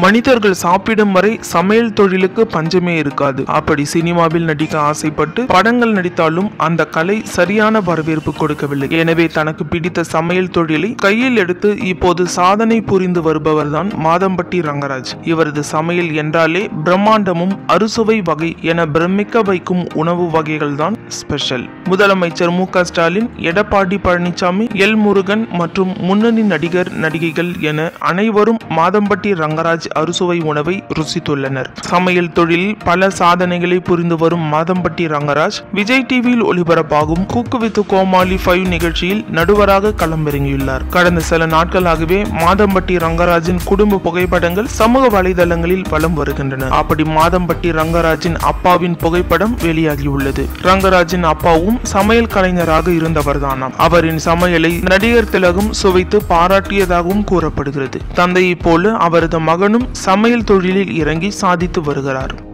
மனிதர்கள் சாப்பிடும் வரை சமையல் தொழிலுக்கு பஞ்சமே இருக்காது அப்படி சினிமாவில் நடிக்க ஆசைப்பட்டு படங்கள் நடித்தாலும் அந்த கலை சரியான வரவேற்பு கொடுக்கவில்லை எனவே தனக்கு பிடித்த சமையல் தொழிலை கையில் எடுத்து இப்போது சாதனை புரிந்து வருபவர்தான் மாதம்பட்டி ரங்கராஜ் இவரது சமையல் என்றாலே பிரம்மாண்டமும் அறுசுவை வகை என பிரமிக்க வைக்கும் உணவு வகைகள் தான் ஸ்பெஷல் முதலமைச்சர் மு க ஸ்டாலின் எடப்பாடி பழனிசாமி எல் முருகன் மற்றும் முன்னணி நடிகர் நடிகைகள் என அனைவரும் மாதம்பட்டி ரங்கராஜ் அறுசுவை உணவை ருசித்துள்ளனர் சமையல் தொழிலில் பல சாதனைகளை புரிந்து வரும் மாதம்பட்டி ரங்கராஜ் விஜய் டிவியில் ஒளிபரப்பாகும் குக்கு வித் கோமாளி ஃபைவ் நிகழ்ச்சியில் நடுவராக களமிறங்கியுள்ளார் கடந்த சில நாட்களாகவே மாதம்பட்டி ரங்கராஜின் குடும்ப புகைப்படங்கள் சமூக வலைதளங்களில் வலம் வருகின்றன அப்படி மாதம்பட்டி ரங்கராஜின் அப்பாவின் புகைப்படம் வெளியாகியுள்ளது ரங்கராஜின் அப்பாவும் சமையல் கலைஞராக இருந்தவர்தானாம் அவரின் சமையலை நடிகர் திலகம் சுவைத்து பாராட்டியதாகவும் கூறப்படுகிறது தந்தையைப் போல அவரது மகனும் சமையல் தொழிலில் இறங்கி சாதித்து வருகிறார்